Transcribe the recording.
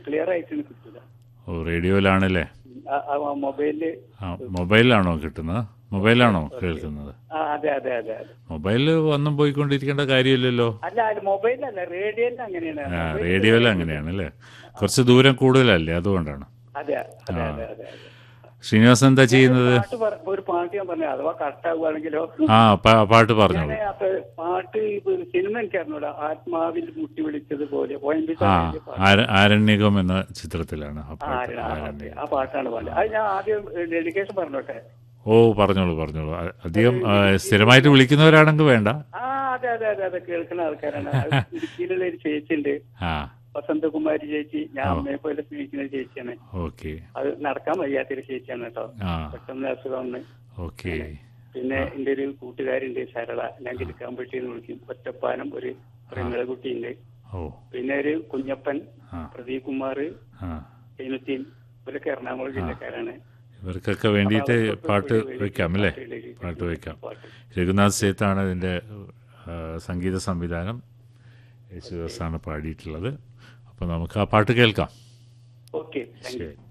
Clear ആയിട്ട് കിട്ടില്ല ഓ റേഡിയോയിലാണല്ലേ ആ, ആ മൊബൈലില് ആ മൊബൈലിലാണോ കിട്ടുന്നത് മൊബൈലാണോ കേൾക്കുന്നത് ആ അതെ അതെ അതെ അതെ മൊബൈലിൽ വന്നും പോയിക്കൊണ്ടിരിക്കേണ്ട കാര്യമില്ലല്ലോ അല്ല അത് മൊബൈലല്ല റേഡിയോയിൽ അങ്ങനെയാണ് ആ റേഡിയോയിൽ അങ്ങനെയാണ് അല്ലേ കുറച്ച് ദൂരം കൂടുതലല്ലേ അതുകൊണ്ടാണ് അതെ അതെ അതെ അതെ അതെ ശ്രീനിവാസൻ എന്താ ചെയ്യുന്നത് പാട്ട് പറ- ഒരു പാട്ട് ഞാൻ പറഞ്ഞു അഥവാ കട്ടാവുകയാണെങ്കിലോ ആ പാ- പാട്ട് പറഞ്ഞോളൂ ഞാന് അപ്പൊ പാട്ട് ഇപ്പൊ സിനിമ എനിക്കറിഞ്ഞൂടാ ആത്മാവിൽ മുട്ടി വിളിച്ചത് പോലെ ഒ.എൻ.വി. ആ സാറിന്റെ പാട്ട്. ആര- ആരണ്യകം എന്ന ചിത്രത്തിലാണ് ആ ആ, പാട്ട് ആ, ആരണ്യകം ആ പാട്ടാണ് പാട്ട് അത് ഞാൻ ആദ്യം ഡെഡിക്കേഷൻ പറഞ്ഞോട്ടെ ഓ പറഞ്ഞോളൂ പറഞ്ഞോളൂ അ- അധികം ആ, സ്ഥിരമായിട്ട് വിളിക്കുന്നവരാണെങ്കിൽ വേണ്ട ആ അതെ അതെ അതെ അതെ കേൾക്കുന്ന ആൾക്കാരാണ് അത് ഇടുക്കിയിലുള്ള ഒരു ചേച്ചി ഉണ്ട് ആ വസന്തകുമാരി ചേച്ചി ഞാൻ അമ്മയെ പോലെ സ്നേഹിക്കുന്ന ചേച്ചിയാണ് ഓക്കെ അത് നടക്കാൻ വയ്യാത്തൊരു ചേച്ചിയാണ് കേട്ടോ ആ പെട്ടെന്ന് അസുഖം വന്ന് ഓക്കെ പിന്നെ എന്റെ ഒരു കൂട്ടുകാരുണ്ട് സരള ഞാൻ കിടക്കാമ്പട്ടി എന്ന് വിളിക്കും ഒറ്റപ്പാനം ഒരു കുട്ടിയുണ്ട് ഓ പിന്നെ ഒരു കുഞ്ഞപ്പൻ ആ പ്രദീപ് കുമാർ ആ സൈനുദ്ദീൻ ഇവരൊക്കെ എറണാകുളം ജില്ലക്കാരാണ് ഇവർക്കൊക്കെ വേണ്ടിയിട്ട് പാട്ട് വെക്കാം അല്ലേ പാട്ട് വെക്കാം രഘുനാഥ് സേത്താണ് ഇതിൻ്റെ ആ, സംഗീത സംവിധാനം യേശുദാസാണ് പാടിയിട്ടുള്ളത് അപ്പോൾ നമുക്ക് ആ പാട്ട് കേൾക്കാം ഓക്കെ താങ്ക് യു ശരി